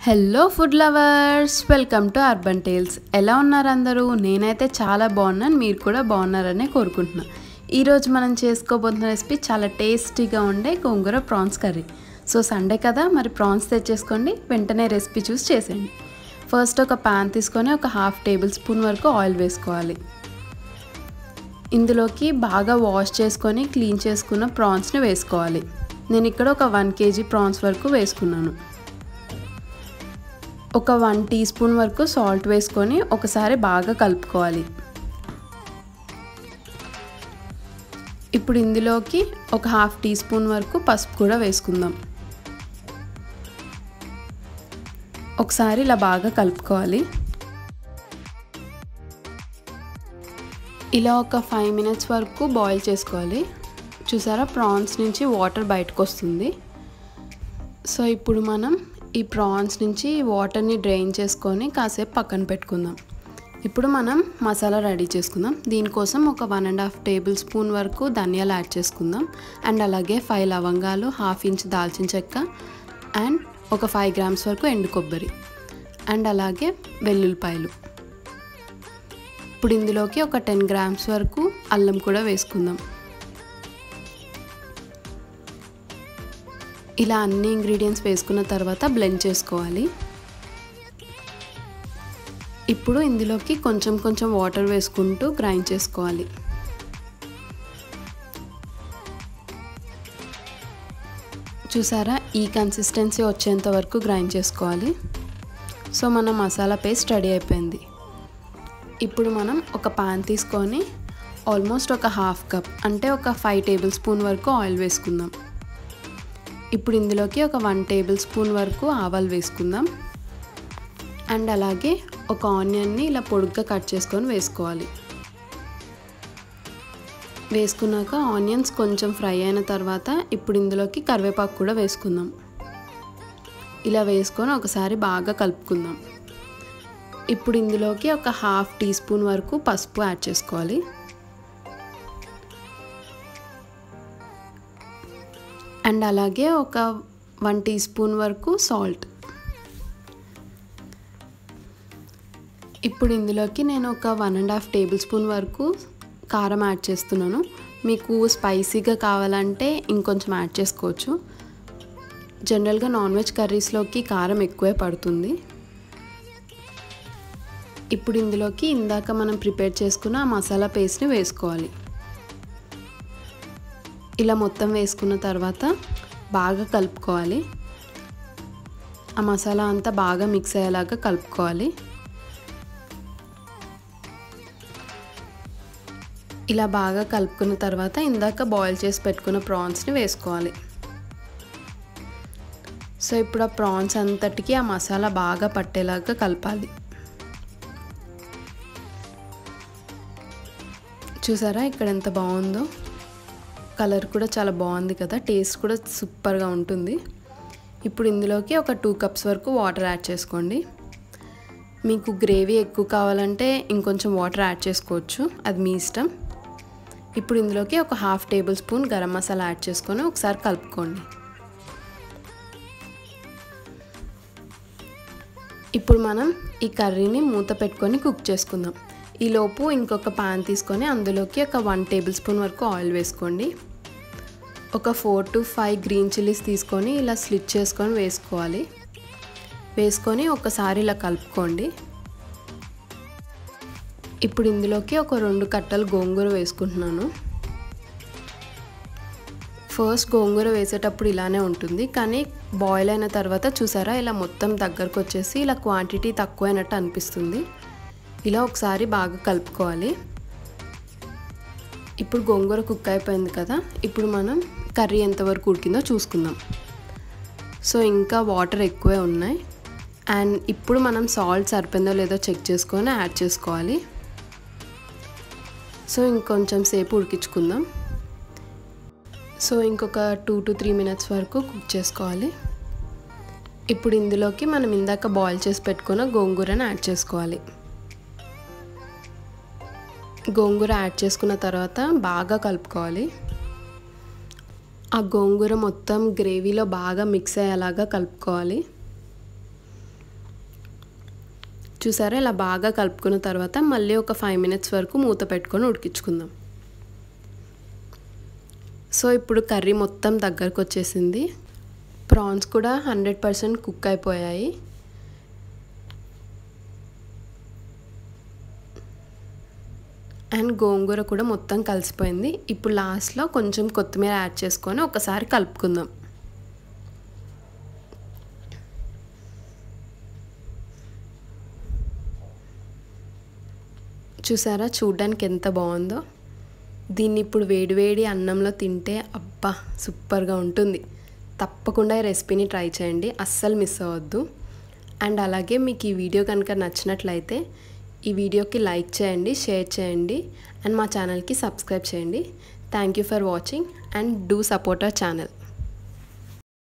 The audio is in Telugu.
hello food lovers welcome to Urban Tales ఎలా ఉన్నారు అందరూ నేనైతే చాలా బాగున్నాను మీరు కూడా బాగున్నారనే కోరుకుంటున్నాను ఈరోజు మనం చేసుకోబోతున్న రెసిపీ చాలా టేస్టీగా ఉండే gongura prawns curry so Sunday కదా మరి ప్రాన్స్ తెచ్చేసుకోండి వెంటనే రెసిపీ చూసి చేసేయండి ఫస్ట్ ఒక పాన్ తీసుకొని ఒక హాఫ్ టేబుల్ స్పూన్ వరకు ఆయిల్ వేసుకోవాలి ఇందులోకి బాగా వాష్ చేసుకొని క్లీన్ చేసుకున్న ప్రాన్స్ని వేసుకోవాలి నేను ఇక్కడ ఒక వన్ కేజీ ప్రాన్స్ వరకు వేసుకున్నాను ఒక వన్ టీ స్పూన్ వరకు సాల్ట్ వేసుకొని ఒకసారి బాగా కలుపుకోవాలి ఇప్పుడు ఇందులోకి ఒక హాఫ్ టీ స్పూన్ వరకు పసుపు కూడా వేసుకుందాం ఒకసారి ఇలా బాగా కలుపుకోవాలి ఇలా ఒక ఫైవ్ మినిట్స్ వరకు బాయిల్ చేసుకోవాలి చూసారా ప్రాన్స్ నుంచి వాటర్ బయటకు వస్తుంది సో ఇప్పుడు మనం ఈ ప్రాన్స్ నుంచి వాటర్ని డ్రైన్ చేసుకొని కాసేపు పక్కన పెట్టుకుందాం ఇప్పుడు మనం మసాలా రెడీ చేసుకుందాం దీనికోసం ఒక one and half tablespoon వరకు ధనియాలు యాడ్ చేసుకుందాం అండ్ అలాగే ఫైవ్ లవంగాలు హాఫ్ ఇంచ్ దాల్చిన చెక్క అండ్ ఒక ఫైవ్ గ్రామ్స్ వరకు ఎండు కొబ్బరి అండ్ అలాగే వెల్లుల్లిపాయలు ఇప్పుడు ఇందులోకి ఒక టెన్ గ్రామ్స్ వరకు అల్లం కూడా వేసుకుందాం ఇలా అన్ని ఇంగ్రీడియంట్స్ వేసుకున్న తర్వాత బ్లెండ్ చేసుకోవాలి ఇప్పుడు ఇందులోకి కొంచెం కొంచెం వాటర్ వేసుకుంటూ గ్రైండ్ చేసుకోవాలి చూసారా ఈ కన్సిస్టెన్సీ వచ్చేంత వరకు గ్రైండ్ చేసుకోవాలి సో మన మసాలా పేస్ట్ రెడీ అయిపోయింది ఇప్పుడు మనం ఒక పాన్ తీసుకొని ఆల్మోస్ట్ ఒక హాఫ్ కప్ అంటే ఒక ఫైవ్ టేబుల్ స్పూన్ వరకు ఆయిల్ వేసుకుందాం ఇప్పుడు ఇందులోకి ఒక వన్ టేబుల్ స్పూన్ వరకు ఆవాలు వేసుకుందాం అండ్ అలాగే ఒక ఆనియన్ని ఇలా పొడుగ్గా కట్ చేసుకొని వేసుకోవాలి వేసుకున్నాక ఆనియన్స్ కొంచెం ఫ్రై అయిన తర్వాత ఇప్పుడు ఇందులోకి కరివేపాకు కూడా వేసుకుందాం ఇలా వేసుకొని ఒకసారి బాగా కలుపుకుందాం ఇప్పుడు ఇందులోకి ఒక హాఫ్ టీ స్పూన్ వరకు పసుపు యాడ్ చేసుకోవాలి అండ్ అలాగే ఒక వన్ టీ స్పూన్ వరకు సాల్ట్ ఇప్పుడు ఇందులోకి నేను ఒక one and half tablespoon వరకు కారం యాడ్ చేస్తున్నాను మీకు స్పైసీగా కావాలంటే ఇంకొంచెం యాడ్ చేసుకోవచ్చు జనరల్గా నాన్ వెజ్ కర్రీస్లోకి కారం ఎక్కువే పడుతుంది ఇప్పుడు ఇందులోకి ఇందాక మనం ప్రిపేర్ చేసుకున్న ఆ మసాలా పేస్ట్ని వేసుకోవాలి ఇలా మొత్తం వేసుకున్న తర్వాత బాగా కలుపుకోవాలి ఆ మసాలా అంతా బాగా మిక్స్ అయ్యేలాగా కలుపుకోవాలి ఇలా బాగా కలుపుకున్న తర్వాత ఇందాక బాయిల్ చేసి పెట్టుకున్న ప్రాన్స్ని వేసుకోవాలి సో ఇప్పుడు ఆ ప్రాన్స్ అంతటికి ఆ మసాలా బాగా పట్టేలాగా కలపాలి చూసారా ఇక్కడ ఎంత బాగుందో కలర్ కూడా చాలా బాగుంది కదా టేస్ట్ కూడా సూపర్గా ఉంటుంది ఇప్పుడు ఇందులోకి ఒక టూ కప్స్ వరకు వాటర్ యాడ్ చేసుకోండి మీకు గ్రేవీ ఎక్కువ కావాలంటే ఇంకొంచెం వాటర్ యాడ్ చేసుకోవచ్చు అది మీ ఇష్టం ఇప్పుడు ఇందులోకి ఒక half tablespoon garam masala add చేసుకొని ఒకసారి కలుపుకోండి ఇప్పుడు మనం ఈ కర్రీని మూత పెట్టుకొని కుక్ చేసుకుందాం ఈలోపు ఇంకొక పాన్ తీసుకొని అందులోకి ఒక వన్ టేబుల్ స్పూన్ వరకు ఆయిల్ వేసుకోండి ఒక four to five green chillies తీసుకొని ఇలా స్లిట్ చేసుకొని వేసుకోవాలి వేసుకొని ఒకసారి ఇలా కలుపుకోండి ఇప్పుడు ఇందులోకి ఒక రెండు కట్టలు గోంగూర వేసుకుంటున్నాను ఫస్ట్ గోంగూర వేసేటప్పుడు ఇలానే ఉంటుంది కానీ బాయిల్ అయిన తర్వాత చూసారా ఇలా మొత్తం దగ్గరకు వచ్చేసి ఇలా క్వాంటిటీ తక్కువైనట్టు అనిపిస్తుంది ఇలా ఒకసారి బాగా కలుపుకోవాలి ఇప్పుడు గోంగూర కుక్ అయిపోయింది కదా ఇప్పుడు మనం కర్రీ ఎంతవరకు ఉడికిందో చూసుకుందాం సో ఇంకా వాటర్ ఎక్కువే ఉన్నాయి అండ్ ఇప్పుడు మనం సాల్ట్ సరిపోయిందో లేదో చెక్ చేసుకొని యాడ్ చేసుకోవాలి సో ఇంకొంచెం సేపు ఉడికించుకుందాం సో ఇంకొక టూ టు త్రీ మినిట్స్ వరకు కుక్ చేసుకోవాలి ఇప్పుడు ఇందులోకి మనం ఇందాక బాయిల్ చేసి పెట్టుకున్న గోంగూరని యాడ్ చేసుకోవాలి గోంగూర యాడ్ చేసుకున్న తర్వాత బాగా కలుపుకోవాలి ఆ గోంగూర మొత్తం గ్రేవీలో బాగా మిక్స్ అయ్యేలాగా కలుపుకోవాలి చూసారా ఇలా బాగా కలుపుకున్న తర్వాత మళ్ళీ ఒక ఫైవ్ మినిట్స్ వరకు మూత పెట్టుకొని ఉడికించుకుందాం సో ఇప్పుడు కర్రీ మొత్తం దగ్గరకు వచ్చేసింది ప్రాన్స్ కూడా హండ్రెడ్ పర్సెంట్ కుక్ అయిపోయాయి అండ్ గోంగూర కూడా మొత్తం కలిసిపోయింది ఇప్పుడు లాస్ట్లో కొంచెం కొత్తిమీర యాడ్ చేసుకొని ఒకసారి కలుపుకుందాం చూసారా చూడ్డానికి ఎంత బాగుందో దీన్ని ఇప్పుడు వేడివేడి అన్నంలో తింటే అబ్బా సూపర్గా ఉంటుంది తప్పకుండా ఈ రెసిపీని ట్రై చేయండి అస్సలు మిస్ అవ్వద్దు అండ్ అలాగే మీకు ఈ వీడియో కనుక నచ్చినట్లయితే ఈ వీడియోకి లైక్ చేయండి షేర్ చేయండి అండ్ మా ఛానల్కి సబ్స్క్రైబ్ చేయండి thank you for watching and do support our channel